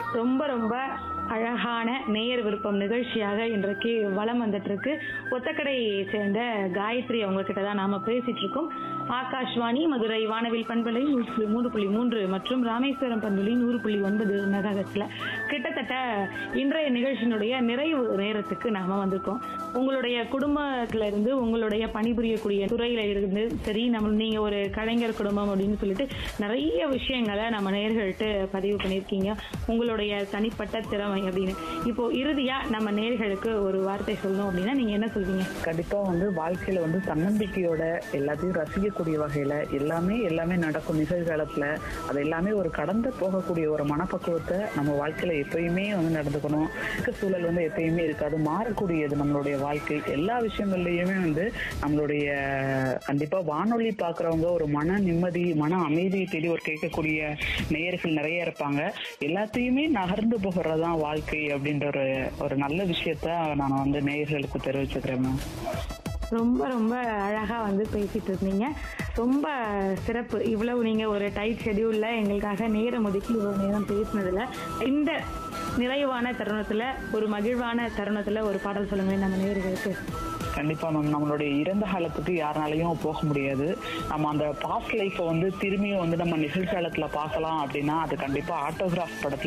ரொம்ப ரொம்ப அழகான நேயர் விருப்பம் நிகழ்ச்சியாக இன்றைக்கு வலம் வந்துட்டு இருக்கு ஒத்தக்கடையை சேர்ந்த காயத்ரி அவங்க கிட்ட தான் நாம பேசிட்டு இருக்கோம் ஆகாஷ்வாணி மதுரை வானவில் பண்பலை நூற்று மூன்று புள்ளி மூன்று மற்றும் ராமேஸ்வரம் பண்பலை நூறு புள்ளி ஒன்பது மெகாஹெட்ஸ்ல கிட்டத்தட்ட இன்றைய நிகழ்ச்சியினுடைய நிறைவு நேரத்துக்கு நாம வந்திருக்கோம் உங்களுடைய குடும்பத்துல இருந்து உங்களுடைய பணிபுரியக்கூடிய துறையில இருந்து சரி நம்ம நீங்க ஒரு கலைஞர் குடும்பம் அப்படின்னு சொல்லிட்டு நிறைய விஷயங்களை நம்ம நேர்கள்ட்ட பதிவு பண்ணியிருக்கீங்க உங்களுடைய தனிப்பட்ட திறமை அப்படின்னு இப்போ இறுதியா நம்ம நேர்களுக்கு ஒரு வார்த்தை சொல்லணும் அப்படின்னா நீங்க என்ன சொல்வீங்க கண்டிப்பா வந்து வாழ்க்கையில வந்து தன்னம்பிக்கையோட எல்லாத்தையும் ரசிக்கக்கூடிய வகையில எல்லாமே எல்லாமே நடக்கும் நிகழ்காலத்துல அது எல்லாமே ஒரு கடந்து போகக்கூடிய ஒரு மனப்பக்குவத்தை நம்ம வாழ்க்கையில எப்பயுமே வந்து நடந்துக்கணும் இருக்க சூழல் வந்து எப்பயுமே இருக்காது மாறக்கூடியது நம்மளுடைய வாழ்க்கை எல்லா விஷயங்கள்லயுமே வந்து நம்மளுடைய கண்டிப்பா வானொலி பாக்குறவங்க ஒரு மன நிம்மதி மன அமைதியை தேடி ஒரு கேட்கக்கூடிய நேயர்கள் நிறைய இருப்பாங்க எல்லாத்தையுமே நகர்ந்து போகிறதுதான் வாழ்க்கை அப்படின்ற ஒரு ஒரு நல்ல விஷயத்த நான் வந்து நேயர்களுக்கு தெரிவிச்சுக்கிறேன் மேம் ரொம்ப ரொம்ப அழகா வந்து பேசிட்டு இருந்தீங்க ரொம்ப சிறப்பு இவ்வளவு நீங்க ஒரு டைட் ஷெடியூல்ல எங்களுக்காக நேரம் ஒதுக்கி இவ்வளவு நேரம் பேசினதுல இந்த நிறைவான தருணத்துல ஒரு மகிழ்வான தருணத்துல ஒரு பாடல் சொல்லுங்க நம்ம நேர்களுக்கு கண்டிப்பா மேம் நம்மளுடைய இறந்த காலத்துக்கு யாருனாலையும் போக முடியாது நம்ம அந்த பாஸ்ட் லைஃப்பை வந்து திரும்பியும் வந்து நம்ம நிகழ்காலத்துல பார்க்கலாம் அப்படின்னா அது கண்டிப்பா ஆட்டோகிராஃப் படத்துல